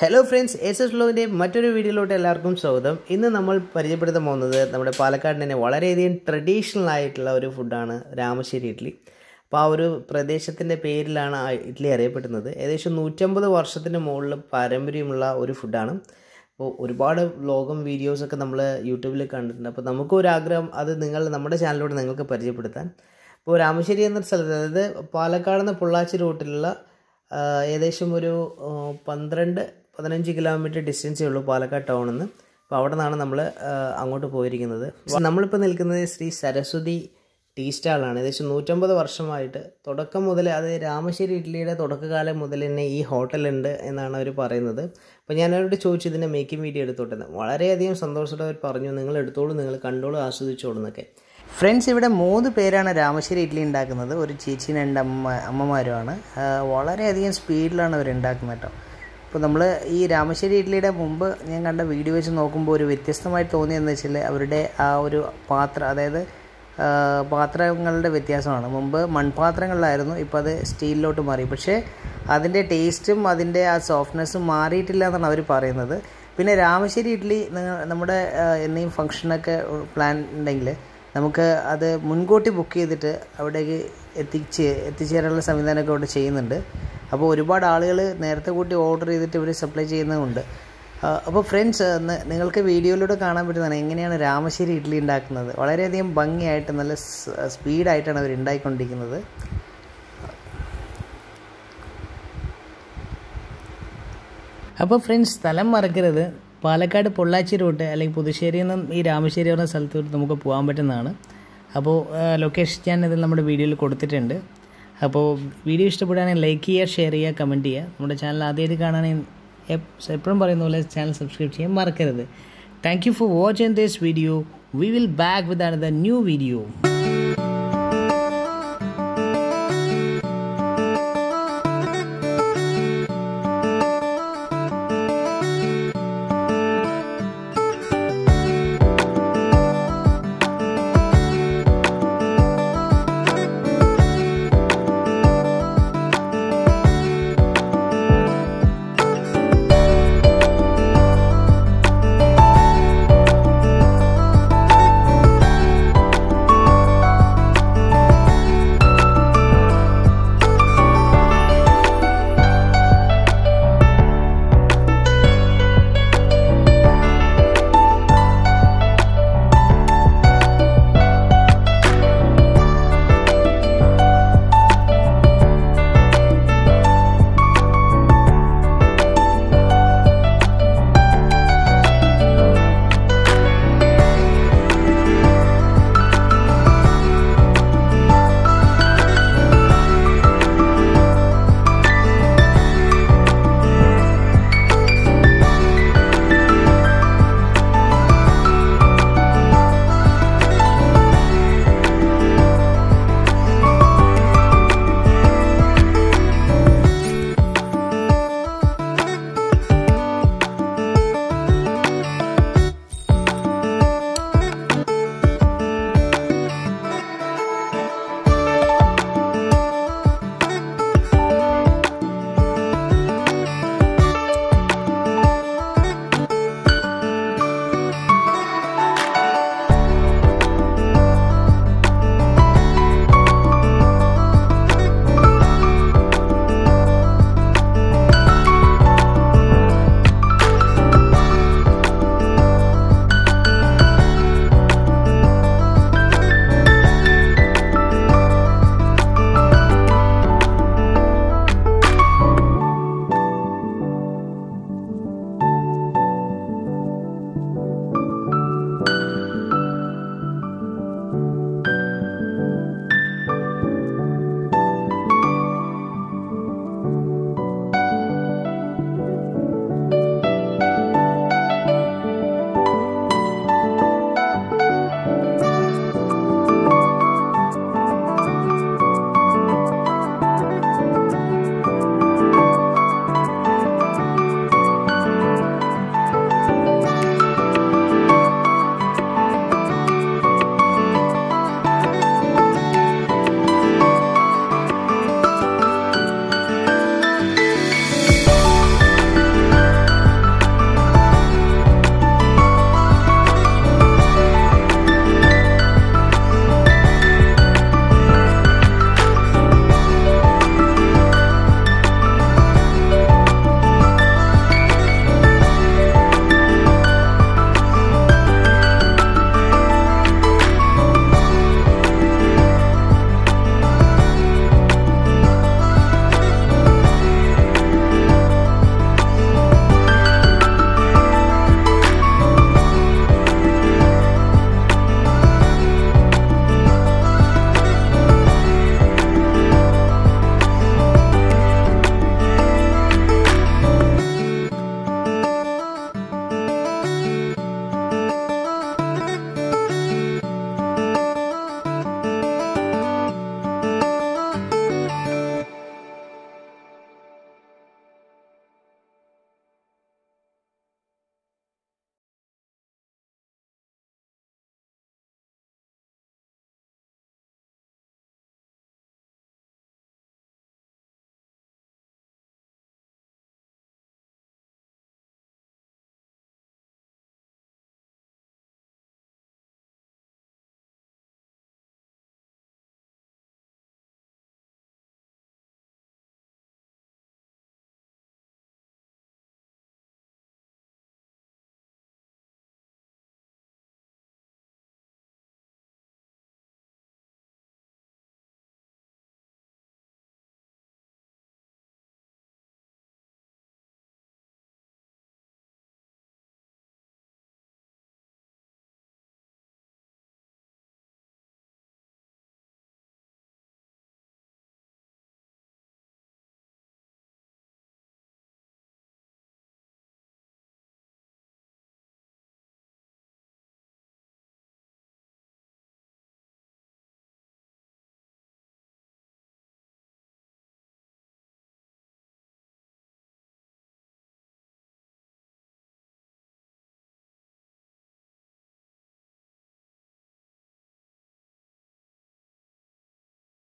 hello friends S S ലോവിൻ്റെ മറ്റൊരു വീഡിയോയിലോട്ട് എല്ലാവർക്കും സ്വാഗതം ഇന്ന് നമ്മൾ പരിചയപ്പെടുത്താൻ പോകുന്നത് നമ്മുടെ പാലക്കാടിന് തന്നെ വളരെയധികം ട്രഡീഷണൽ ആയിട്ടുള്ള ഒരു ഫുഡാണ് രാമശ്ശേരി ഇഡ്ഡലി അപ്പോൾ ആ ഒരു പ്രദേശത്തിൻ്റെ പേരിലാണ് ആ ഇഡ്ഡലി അറിയപ്പെടുന്നത് ഏകദേശം നൂറ്റമ്പത് വർഷത്തിന് മുകളിൽ പാരമ്പര്യമുള്ള ഒരു ഫുഡാണ് അപ്പോൾ ഒരുപാട് വ്ലോഗും വീഡിയോസൊക്കെ നമ്മൾ യൂട്യൂബിൽ കണ്ടിട്ടുണ്ട് അപ്പോൾ നമുക്കും ഒരു ആഗ്രഹം അത് നിങ്ങൾ നമ്മുടെ ചാനലിലൂടെ നിങ്ങൾക്ക് പരിചയപ്പെടുത്താൻ ഇപ്പോൾ രാമശ്ശേരി എന്ന സ്ഥലത്ത് അതായത് പാലക്കാട് നിന്ന് പൊള്ളാച്ചി റൂട്ടിലുള്ള ആ, ഏകദേശം ഒരു ആ, പന്ത്രണ്ട് പതിനഞ്ച് കിലോമീറ്റർ ഡിസ്റ്റൻസേ ഉള്ളൂ പാലക്കാട് ടൗണിൽ നിന്ന് അപ്പോൾ അവിടെ നിന്നാണ് നമ്മൾ അങ്ങോട്ട് പോയിരിക്കുന്നത് നമ്മളിപ്പോൾ നിൽക്കുന്നത് ശ്രീ സരസ്വതി ടീ സ്റ്റാളാണ് ഏകദേശം നൂറ്റമ്പത് വർഷമായിട്ട് തുടക്കം മുതൽ അത് രാമശ്ശേരി ഇഡ്ഡലിയുടെ തുടക്കകാലം മുതൽ തന്നെ ഈ ഹോട്ടലുണ്ട് എന്നാണ് അവർ പറയുന്നത് അപ്പോൾ ഞാൻ അവരോട് ചോദിച്ചു ഇതിൻ്റെ മേക്കിംഗ് വീഡിയോ എടുത്തോട്ടെ വളരെയധികം സന്തോഷത്തോടെ അവർ പറഞ്ഞു നിങ്ങൾ എടുത്തോളൂ നിങ്ങൾ കണ്ടോളൂ ആസ്വദിച്ചോളൂ എന്നൊക്കെ ഫ്രണ്ട്സ് ഇവിടെ മൂന്ന് പേരാണ് രാമശ്ശേരി ഇഡ്ഡലി ഉണ്ടാക്കുന്നത് ഒരു ചേച്ചി രണ്ട് അമ്മ അമ്മമാരുമാണ് ആ, വളരെയധികം സ്പീഡിലാണ് അവർ ഉണ്ടാക്കുന്നത് കേട്ടോ ഇപ്പോൾ നമ്മൾ ഈ രാമശ്ശേരി ഇഡ്ഡലിയുടെ മുമ്പ് ഞാൻ കണ്ട വീഡിയോ വെച്ച് നോക്കുമ്പോൾ ഒരു വ്യത്യസ്തമായി തോന്നിയെന്ന് വെച്ചാൽ അവരുടെ ആ ഒരു പാത്രം അതായത് ആ, പാത്രങ്ങളുടെ വ്യത്യാസമാണ് മുമ്പ് മൺപാത്രങ്ങളിലായിരുന്നു ഇപ്പോൾ അത് സ്റ്റീലിലോട്ട് മാറി പക്ഷേ അതിൻ്റെ ടേസ്റ്റും അതിൻ്റെ ആ സോഫ്റ്റ്നെസ്സും മാറിയിട്ടില്ല എന്നാണ് അവർ പറയുന്നത് പിന്നെ രാമശ്ശേരി ഇഡ്ഡലി നിങ്ങൾ നമ്മുടെ ആ, എന്തെങ്കിലും ഫംഗ്ഷനൊക്കെ പ്ലാൻ ഉണ്ടെങ്കിൽ നമുക്ക് അത് മുൻകൂട്ടി ബുക്ക് ചെയ്തിട്ട് അവിടേക്ക് എത്തിച്ച് എത്തിച്ചേരാനുള്ള സംവിധാനമൊക്കെ ഇവിടെ ചെയ്യുന്നുണ്ട് അപ്പോൾ ഒരുപാട് ആളുകൾ നേരത്തെ കൂട്ടി ഓർഡർ ചെയ്തിട്ട് ഇവർ സപ്ലൈ ചെയ്യുന്നതുണ്ട് ആ, അപ്പോൾ ഫ്രണ്ട്സ് നിങ്ങൾക്ക് വീഡിയോയിലൂടെ കാണാൻ പറ്റുന്നതാണ് എങ്ങനെയാണ് രാമശ്ശേരി ഇഡ്ഡലി ഉണ്ടാക്കുന്നത് വളരെയധികം ഭംഗിയായിട്ട് നല്ല സ്- സ്പീഡായിട്ടാണ് അവർ ഉണ്ടായിക്കൊണ്ടിരിക്കുന്നത് അപ്പോൾ ഫ്രണ്ട്സ് സ്ഥലം മറക്കരുത് പാലക്കാട് പൊള്ളാച്ചി റൂട്ട് അല്ലെങ്കിൽ പുതുശ്ശേരിയിൽ നിന്നും ഈ രാമശ്ശേരി പറഞ്ഞ സ്ഥലത്തോട്ട് നമുക്ക് പോകാൻ പറ്റുന്നതാണ് അപ്പോൾ ലൊക്കേഷൻ ഞാൻ ഇതിൽ നമ്മുടെ വീഡിയോയിൽ കൊടുത്തിട്ടുണ്ട് അപ്പോൾ വീഡിയോ ഇഷ്ടപ്പെടുകയാണെങ്കിൽ ലൈക്ക് ചെയ്യുക ഷെയർ ചെയ്യുക കമൻറ്റ് ചെയ്യുക നമ്മുടെ ചാനൽ ആദ്യമായിട്ട് കാണാണെങ്കിൽ എപ്പോഴും പറയുന്ന പോലെ ചാനൽ സബ്സ്ക്രൈബ് ചെയ്യാൻ മറക്കരുത് thank you for watching this video we will back with another new video